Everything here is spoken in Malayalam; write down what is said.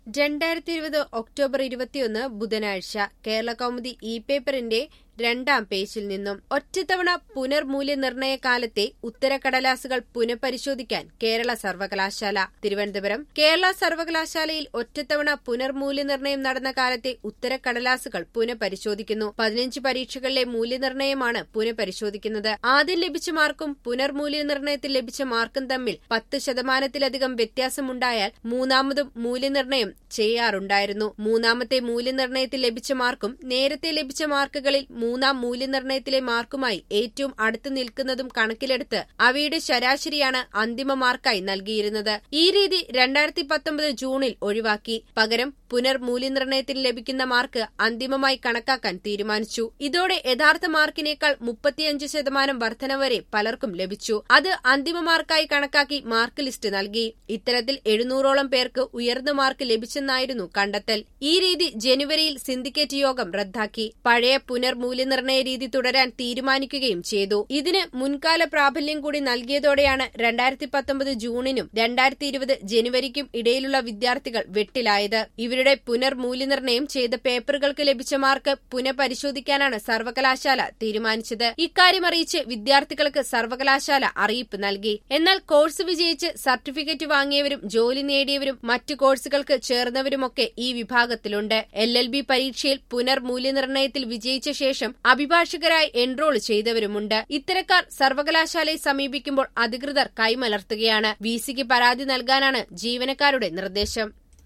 രണ്ടായിരത്തി ഇരുപത് ഒക്ടോബർ ഇരുപത്തിയൊന്ന് ബുധനാഴ്ച കേരള കൗമുദി ഇ പേപ്പറിന്റെ രണ്ടാം പേജിൽ നിന്നും ഒറ്റത്തവണ പുനർമൂല്യനിർണയ കാലത്തെ ഉത്തരക്കടലാസുകൾ പുനഃപരിശോധിക്കാൻ കേരള സർവകലാശാല തിരുവനന്തപുരം കേരള സർവകലാശാലയിൽ ഒറ്റത്തവണ പുനർമൂല്യനിർണയം നടന്ന കാലത്തെ ഉത്തരക്കടലാസുകൾ പുനഃപരിശോധിക്കുന്നു പതിനഞ്ച് പരീക്ഷകളിലെ മൂല്യനിർണയമാണ് പുനഃപരിശോധിക്കുന്നത് ആദ്യം ലഭിച്ച മാർക്കും പുനർമൂല്യനിർണയത്തിൽ ലഭിച്ച മാർക്കും തമ്മിൽ പത്ത് ശതമാനത്തിലധികം വ്യത്യാസമുണ്ടായാൽ മൂന്നാമതും മൂല്യനിർണയം ചെയ്യാറുണ്ടായിരുന്നു മൂന്നാമത്തെ മൂല്യനിർണയത്തിൽ ലഭിച്ച മാർക്കും നേരത്തെ ലഭിച്ച മാർക്കുകളിൽ മൂന്നാം മൂല്യനിർണയത്തിലെ മാർക്കുമായി ഏറ്റവും അടുത്ത് നിൽക്കുന്നതും കണക്കിലെടുത്ത് അവയുടെ ശരാശരിയാണ് അന്തിമ മാർക്കായി നൽകിയിരുന്നത് ഈ രീതി രണ്ടായിരത്തി പത്തൊമ്പത് ജൂണിൽ ഒഴിവാക്കി പകരം പുനർമൂല്യനിർണയത്തിൽ ലഭിക്കുന്ന മാർക്ക് അന്തിമമായി കണക്കാക്കാൻ തീരുമാനിച്ചു ഇതോടെ യഥാർത്ഥ മാർക്കിനേക്കാൾ മുപ്പത്തിയഞ്ച് ശതമാനം വർധന വരെ പലർക്കും ലഭിച്ചു അത് അന്തിമ മാർക്കായി കണക്കാക്കി മാർക്ക് ലിസ്റ്റ് നൽകി ഇത്തരത്തിൽ എഴുന്നൂറോളം പേർക്ക് ഉയർന്ന മാർക്ക് ലഭിച്ചെന്നായിരുന്നു കണ്ടെത്തൽ ഈ രീതി ജനുവരിയിൽ സിൻഡിക്കേറ്റ് യോഗം റദ്ദാക്കി പഴയ പുനർമൂല്യനിർണയ രീതി തുടരാൻ തീരുമാനിക്കുകയും ചെയ്തു ഇതിന് മുൻകാല പ്രാബല്യം കൂടി നൽകിയതോടെയാണ് രണ്ടായിരത്തി പത്തൊമ്പത് ജൂണിനും രണ്ടായിരത്തി ഇരുപത് ജനുവരിക്കും ഇടയിലുള്ള വിദ്യാർത്ഥികൾ വെട്ടിലായത് ഇവരുടെ പുനർമൂല്യനിർണയം ചെയ്ത പേപ്പറുകൾക്ക് ലഭിച്ച മാർക്ക് പുനഃപരിശോധിക്കാനാണ് സർവകലാശാല തീരുമാനിച്ചത് ഇക്കാര്യം അറിയിച്ച് വിദ്യാർത്ഥികൾക്ക് സർവകലാശാല അറിയിപ്പ് നൽകി എന്നാൽ കോഴ്സ് വിജയിച്ച് സർട്ടിഫിക്കറ്റ് വാങ്ങിയവരും ജോലി നേടിയവരും മറ്റു കോഴ്സുകൾക്ക് ചേർന്നവരുമൊക്കെ ഈ വിഭാഗത്തിലുണ്ട് എൽ എൽ ബി പരീക്ഷയിൽ പുനർമൂല്യനിർണയത്തിൽ വിജയിച്ച ശേഷം അഭിഭാഷകരായി എൻറോൾ ചെയ്തവരുമുണ്ട് ഇത്തരക്കാർ സർവകലാശാലയെ സമീപിക്കുമ്പോൾ അധികൃതർ കൈമലർത്തുകയാണ് വിസിക്ക് പരാതി നൽകാനാണ് ജീവനക്കാരുടെ നിർദ്ദേശം